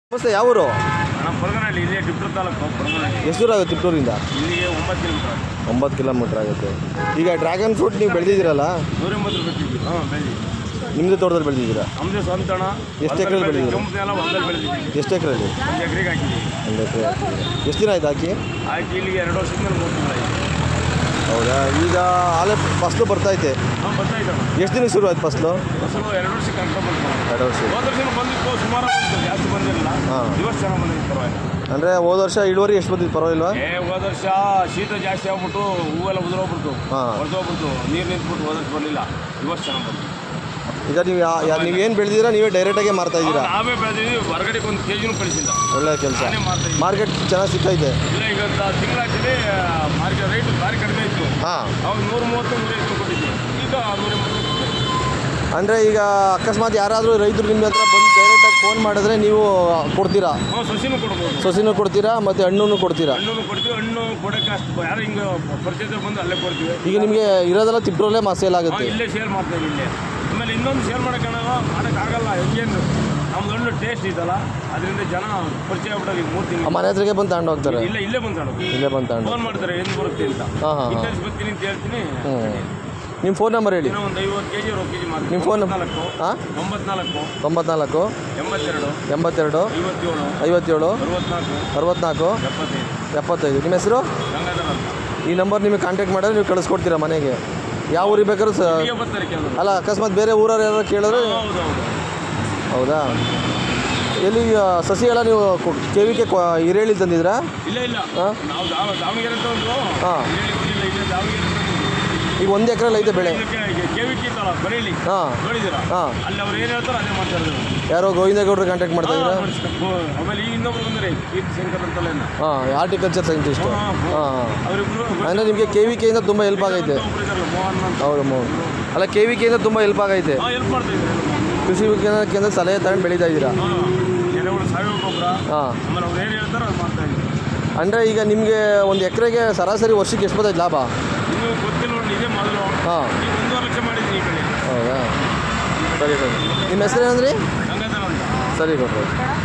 ನಮಸ್ತೆ ಯಾವ ಊರು ನಮ್ಮ ಪರಗನಹಳ್ಳಿ ಇಲ್ಲೇ ಟಿಪ್ಪೂರು ತಾಲೂಕು ಪರಗನಹಳ್ಳಿ ಎಷ್ಟು ದೂರ ಆಗುತ್ತೆ ತಿಪ್ಟೂರಿಂದ ಇಲ್ಲಿಗೆ ಒಂಬತ್ತು ಕಿಲೋಮೀಟರ್ ಆಗುತ್ತೆ ಒಂಬತ್ತು ಕಿಲೋಮೀಟ್ರ್ ಆಗುತ್ತೆ ಈಗ ಡ್ರ್ಯಾಗನ್ ಫ್ರೂಟ್ ನೀವು ಬೆಳೆದಿದ್ದೀರಲ್ಲ ನೂರೆಂಬತ್ತು ರೂಪಾಯಿ ಕೆಜಿ ಹಾಂ ಬೆಳೆದಿ ನಿಮ್ಮದೇ ತೋಟದಲ್ಲಿ ಬೆಳೆದಿದ್ದೀರಾ ನಮ್ಮದು ಸ್ವಂತ ಹಣ ಎಷ್ಟು ಎಕರೆಲಿ ಬೆಳೆದಿದ್ದೀರಿ? ಕೆಂಪು ನೆಲ ಹೊಲದಲ್ಲಿ ಬೆಳೆದಿದ್ದೀವಿ ಎಷ್ಟು ಎಕರೆಯಲ್ಲಿ ಒಂದು ಎಕರೆಗೆ ಹಾಕಿದ್ದೀವಿ ಒಂದು ಎಕರೆ ಎಷ್ಟು ದಿನ ಆಯ್ತು ಹಾಕಿ ಹಾಕಿ ಇಲ್ಲಿಗೆ ಎರಡು ವರ್ಷದ ಮೇಲೆ ಮೂರು ತಿಂಗಳಾಯ್ತು ಹೌದಾ ಈಗ ಆಲೆ ಫಸ್ಲು ಬರ್ತೈತೆ ಹಾಂ ಬರ್ತಾಯಿದ್ದಣ್ಣ ಎಷ್ಟು ದಿನಕ್ಕೆ ಶುರು ಆಯ್ತು ಫಸ್ಲು ಫಸಲು ಎರಡು ವರ್ಷಕ್ಕೆ ಕರ್ಕೊಂಡು ಬಂದು ಎರಡು ವರ್ಷ ಹೋದ ವರ್ಷ ಬಂದಿತ್ತು ಸುಮಾರು ಬಂತು ಜಾಸ್ತಿ ಬಂದಿರಲಿಲ್ಲ ಹಾಂ. ಇವತ್ತು ಚೆನ್ನಾಗಿ ಬಂದಿತ್ತು ಪರವಾಗಿಲ್ಲ ಅಂದರೆ ಹೋದ ವರ್ಷ ಇಳುವರಿ ಎಷ್ಟು ಬಂದಿತ್ತು ಪರವಾಗಿಲ್ವಾ ಏ ಹೋದ ವರ್ಷ ಶೀತ ಜಾಸ್ತಿ ಆಗ್ಬಿಟ್ಟು ಹೂವೆಲ್ಲ ಉದುರೋಗ್ಬಿಡ್ತು ಹಾಂ. ಹೊರಟೋಗ್ಬಿಡ್ತು ನೀರು ನಿಂತ್ಬಿಟ್ಟು ಹೋದ ವರ್ಷ ಬರಲಿಲ್ಲ ಇವತ್ತು ಚೆನ್ನಾಗಿ ಬಂತು ಈಗ ನೀವು ಯಾ ಯಾ- ನೀವೇನು ಬೆಳೆದಿದ್ದೀರಾ ನೀವೇ ಡೈರೆಕ್ಟಾಗೆ ಮಾರ್ತಾ ಇದ್ದೀರಾ ನಾವೇ ಬೆಳೆದಿದ್ದೀವಿ ಹೊರಗಡೆಗೆ ಒಂದು ಕೆ ಜಿನೂ ಕಳಿಸಿಲ್ಲ ಒಳ್ಳೆ ಕೆಲಸ ನಾನೇ ಮಾಡ್ತಾ ಇದ್ದೀನಿ ಮಾರ್ಕೆಟ್ ಚೆನ್ನಾಗಿ ಸಿಗ್ತೈತೆ ಇಲ್ಲ ಈಗ ತಿಂಗಳಾಗ್ತದೆ ಮಾರ್ಕೆಟ್ ರೇಟ್ ಭಾರಿ ಕಡಿಮೆ ಇತ್ತು ಹಾಂ ಅವಾಗ ನೂರ ಮೂವತ್ತು ನೂರೈವತ್ತು ಕೊಟ್ಟಿದ್ವಿ ಈಗ ನೂರ ಮೂವತ್ತು ಅಂದರೆ ಈಗ ಅಕಸ್ಮಾತ್ ಯಾರಾದರೂ ರೈತರು ನಿಮ್ಮ ಹತ್ರ ಬಂದು ಡೈರೆಕ್ಟಾಗಿ ಫೋನ್ ಮಾಡಿದ್ರೆ ನೀವು ಕೊಡ್ತೀರಾ ನಾವು ಸಸಿನೂ ಕೊಡ್ಬೋದು ಸೊಸಿನೂ ಕೊಡ್ತೀರಾ ಮತ್ತು ಹಣ್ಣನ್ನು ಕೊಡ್ತೀರಾ ಹಣ್ಣು ಕೊಡ್ತೀವಿ ಹಣ್ಣು ಕೊಡೋಕ್ಕೆ ಅಷ್ಟು ಯಾರು ಹಿಂಗೆ ಪರಿಚಯ ಬಂದು ಅಲ್ಲೇ ಕೊಡ್ತೀವಿ ಈಗ ನಿಮಗೆ ಇರೋದೆಲ್ಲ ತಿಪ್ಟ್ರೋಲೆ ಮಾ ಸೇಲ್ ನಾವು ಆಗುತ್ತೆ ಇಲ್ಲೇ ಸೇಲ್ ಮಾಡ್ತಾ ಇದ್ದೀವಿ ಇಲ್ಲೇ ಆಮೇಲೆ ಇನ್ನೊಂದು ಸೇಲ್ ಮಾಡೋಕ್ಕಾಗಲ್ಲ ಮಾಡೋಕ್ಕಾಗಲ್ಲ ಹೆಂಗೇನು ನಮ್ದು ಹಣ್ಣು ಟೇಸ್ಟ್ ಇದಲ್ಲ ಅದರಿಂದ ಜನ ಪರಿಚಯ ಆಗ್ಬಿಡೋದು ಈಗ ಮೂರು ಆ ತಿಂಗಳು ಮನೆ ಹತ್ರಕ್ಕೆ ಬಂದು ತಗೊಂಡು ಹೋಗ್ತಾರೆ ಇಲ್ಲ ಇಲ್ಲೇ ಬಂದು ಇಲ್ಲೇ ಬಂದು ತಗೊಂಡು ಫೋನ್ ಮಾಡ್ತಾರೆ ಎಂದು ಬರುತ್ತೆ ಅಂತ ಹಾಂ ಹಾಂ ಹಾಂ ಇಂಟರ್ಸ್ ಬರ್ತೀನಿ ಅಂತ ಹೇಳ್ತೀನಿ ಹ್ಞೂ ನಿಮ್ಮ ಫೋನ್ ನಂಬರ್ ಹೇಳಿ ಇನ್ನೂ ಒಂದು ಐವತ್ತು ಕೆ ಜಿ ಅರವತ್ತು ಕೆ ಜಿ ಮಾಡ್ತೀನಿ ನಿಮ್ಮ ಫೋನ್ ನಾಲ್ಕು ಹಾಂ ಒಂಬತ್ನಾಲ್ಕು ತೊಂಬತ್ನಾಲ್ಕು ಎಂಬತ್ತೆರಡು ಎಂಬತ್ತೆರಡು ಐವತ್ತೇಳು ಐವತ್ತೇಳು ಅರವತ್ನಾಲ್ಕು ಅರವತ್ನಾಲ್ಕು ಎಪ್ಪತ್ತೈದು ಎಪ್ಪತ್ತೈದು ನಿಮ್ಮ ಹೆಸರು ಗಂಗಾಧರ ಅಂತ ಈ ನಂಬರ್ ನಿಮಗೆ ಕಾಂಟ್ಯಾಕ್ಟ್ ಮಾಡಿದ್ರೆ ನೀವು ಕಳಿಸ್ಕೊಡ್ತೀರಾ ಮನೆಗೆ ಯಾವ ಊರಿಗೆ ಬೇಕಾದ್ರೂ ಸ ಈಗ ಬರ್ತಾರೆ ಕೆಲವರು ಅಲ್ಲ ಅಕಸ್ಮಾತ್ ಬೇರೆ ಊರವ್ರು ಯಾರು ಕೇಳಿದ್ರೆ ಹೌದು ಹೌದು ಹೌದಾ ಎಲ್ಲಿ ಆ, ಸಸಿ ಎಲ್ಲ ನೀವು ಕೆ ವಿ ಕೆ ಹಿರೇಳಿ ತಂದಿದ್ರಾ ಇಲ್ಲ ಇಲ್ಲ ಹಾಂ ನಾವು ದಾವ ದಾವಣಗೆರೆ ಅಂತ ಒಂದು ಹಾಂ ಇಲ್ಲಿ ಬಂದಿಲ್ಲ ಇಲ್ಲ ದಾವಣಗೆರೆ ಅಂತ ಒಂದು. ಈಗ ಒಂದು ಎಕರೆಲ್ಲಿ ಐತೆ ಬೆಳೆ ಇದಕ್ಕೆ ಕೆ ವಿ ಟಿ ಇತ್ತಲ್ಲ ಬರೇಲಿ ಹಾಂ ನೋಡಿದ್ದೀರಾ ಹಾಂ ಅಲ್ಲಿ ಅವ್ರು ಏನು ಹೇಳ್ತಾರೋ ಅದೇ ಮಾಡ್ತಾ ಇರೋದು ಯಾರೋ ಗೋವಿಂದೇಗೌಡರು ಕಾಂಟ್ಯಾಕ್ಟ್ ಮಾಡ್ತಾ ಇದ್ದೀರಾ ಹಾ, ಮಾಡಿಸ್ಬೇಕು. ಆಮೇಲೆ ಈಗ ಇನ್ನೊಬ್ರು ಬಂದರೆ ಕೀರ್ತಿ ಶಂಕರ್ ಅಂತಲ್ಲ ಇನ್ನ. ಹಾಂ ಆರ್ಟಿಕಲ್ಚರ್ ಸೈಂಟಿಸ್ಟು ಹಾ, ಹಾಂ ಹಾ. ಹಾಂ ಅವರಿಬ್ರು ಅಂದರೆ ನಿಮಗೆ ಕೆ ವಿ ಕೆಯಿಂದ ತುಂಬ ಹೆಲ್ಪ್ ಆಗೈತೆ ಒಬ್ರು ಇದಾರಲ್ಲ, ಮೋಹನ್ ಅಂತ ಹೌದು ಮೌ- ಅಲ್ಲ ಕೆ ವಿ ಕೆಯಿಂದ ತುಂಬ ಹೆಲ್ಪ್ ಆಗೈತೆ ಹಾಂ ಹೆಲ್ಪ್ ಮಾಡ್ತಾ ಇದ್ದಾರೆ ಕೃಷಿ ವಿಜ್ಞಾನ ಕೇಂದ್ರ ಸಲಹೆ ತಗೊಂಡು ಬೆಳೀತಾ ಇದ್ದೀರಾ ಹಾಂ ಎರೆಹುಳು ಸಾವಯವ ಗೊಬ್ಬರ ಹಾಂ ಆಮೇಲೆ ಅವ್ರು ಏನು ಹೇಳ್ತಾರೋ ಅದು ಮಾಡ್ತಾ ಇದ್ದೀವಿ ಅಂದರೆ ಈಗ ನಿಮಗೆ ಒಂದು ಎಕರೆಗೆ ಸರಾಸರಿ ವರ್ಷಕ್ಕೆ ಎಷ್ಟು ಬರ್ತೈತೆ ಲಾಭ ಇನ್ನೂ ಗೊತ್ತಿಲ್ಲ ನೋಡಿ ಇದೇ ಮೊದಲು ಹಾಂ ಈಗ ಒಂದೂವರೆ ಲಕ್ಷ ಮಾಡಿದ್ದೀನಿ ಈ ಬೆಳೆ ಹೌದಾ ಸರಿ ಸರಿ ನಿಮ್ಮ ಹೆಸರೇನಂದ್ರಿ ಗಂಗಾಧರ ಅಂತ ಸರಿ ಕೊಟ್ಟರು